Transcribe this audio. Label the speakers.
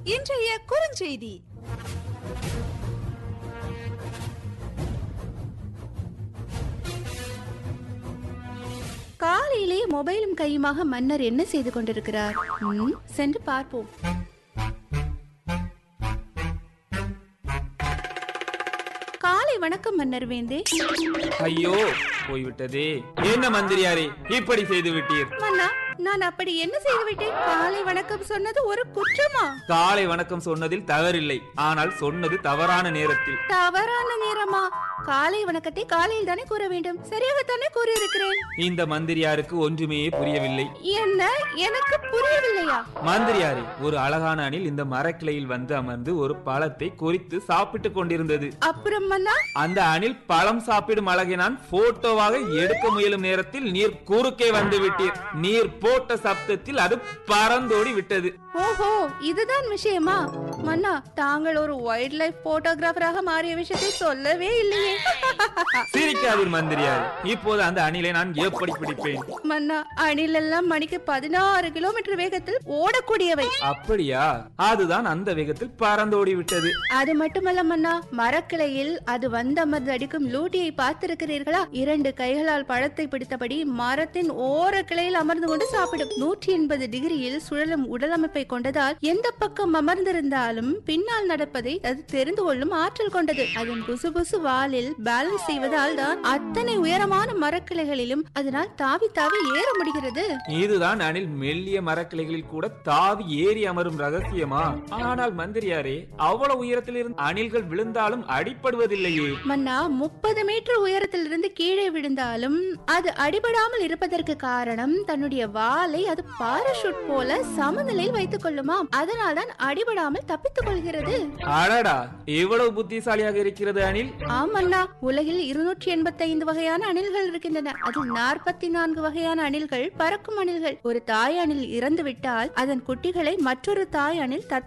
Speaker 1: இன்றைய குறுஞ்செய்தி
Speaker 2: காலையிலே மொபைலும் கையுமாக மன்னர் என்ன செய்து கொண்டிருக்கிறார் ம், சென்று பார்ப்போம் காலை வணக்கம் மன்னர் வேந்தே
Speaker 3: ஐயோ போய்விட்டதே என்ன மந்திரியாரே இப்படி செய்து விட்டீர்
Speaker 2: மன்னா நான் அப்படி என்ன செய்து விட்டேன் காலை வணக்கம் சொன்னது ஒரு குற்றமா
Speaker 3: காலை வணக்கம் சொன்னதில் தவறில்லை ஆனால் சொன்னது தவறான நேரத்தில்
Speaker 2: தவறான நேரமா காலை வணக்கத்தை காலையில் தானே கூற வேண்டும் சரியாகத்தானே கூறியிருக்கிறேன்
Speaker 3: இந்த மந்திரியாருக்கு ஒன்றுமே புரியவில்லை
Speaker 2: என்ன எனக்கு புரியவில்லையா
Speaker 3: மந்திரியாரே ஒரு அழகான அணில் இந்த மரக்கிளையில் வந்து அமர்ந்து ஒரு பழத்தை குறித்து சாப்பிட்டுக் கொண்டிருந்தது
Speaker 2: அப்புறம் மன்னா
Speaker 3: அந்த அணில் பழம் சாப்பிடும் அழகை நான் போட்டோவாக எடுக்க முயலும் நேரத்தில் நீர் குறுக்கே வந்து விட்டீர் நீர் போட்ட சப்தத்தில் அது பறந்தோடி விட்டது
Speaker 2: ஓஹோ இதுதான் விஷயமா மன்னா தாங்கள் ஒரு வைல்ட் லைஃப் போட்டோகிராஃபராக மாறிய விஷயத்தை சொல்லவே இல்லையே
Speaker 3: சிரிக்காதீர் மந்திரியார் இப்போது அந்த அணிலை நான் எப்படி பிடிப்பேன்
Speaker 2: மன்னா அணில் எல்லாம் மணிக்கு பதினாறு கிலோமீட்டர் வேகத்தில் ஓடக்கூடியவை
Speaker 3: அப்படியா அதுதான் அந்த வேகத்தில் பறந்தோடி விட்டது
Speaker 2: அது மட்டுமல்ல மன்னா மரக்கிளையில் அது வந்தமர்ந்து அடிக்கும் லூட்டியை பார்த்திருக்கிறீர்களா இரண்டு கைகளால் பழத்தை பிடித்தபடி மரத்தின் ஓர கிளையில் அமர்ந்து கொண்டு சாப்பிடும் நூற்றி எண்பது டிகிரியில் சுழலும் உடலமைப்பை கொண்டதால் எந்த பக்கம் அமர்ந்திருந்தாலும் பின்னால் நடப்பதை அது தெரிந்து கொள்ளும் ஆற்றல் கொண்டது அதன் புசு புசு வாலில் பேலன்ஸ் செய்வதால் தான் அத்தனை உயரமான மரக்கிளைகளிலும் அதனால் தாவி தாவி ஏற முடிகிறது
Speaker 3: இதுதான் அணில் மெல்லிய மரக்கிளைகளில் கூட தாவி ஏறி அமரும் ரகசியமா ஆனால் மந்திரியாரே அவ்வளவு உயரத்தில் இருந்து அணில்கள் விழுந்தாலும் அடிப்படுவதில்லையே
Speaker 2: மன்னா முப்பது மீட்டர் உயரத்திலிருந்து கீழே விழுந்தாலும் அது அடிபடாமல் இருப்பதற்கு காரணம் தன்னுடைய வாலை அது பாராஷூட் போல சமநிலையில் வைத்துக் கொள்ளுமாம் அதனால் தான் அடிபடாமல் தப்பித்துக் கொள்கிறது
Speaker 3: அடடா எவ்வளவு புத்திசாலியாக இருக்கிறது அணில்
Speaker 2: ஆமண்ணா உலகில் இருநூற்றி எண்பத்தி ஐந்து வகையான அணில்கள் இருக்கின்றன அதில் நாற்பத்தி நான்கு வகையான அணில்கள் பறக்கும் அணில்கள் ஒரு தாய் அணில் இறந்து விட்டால் அதன் குட்டிகளை மற்றொரு தாய் அணில் தத்து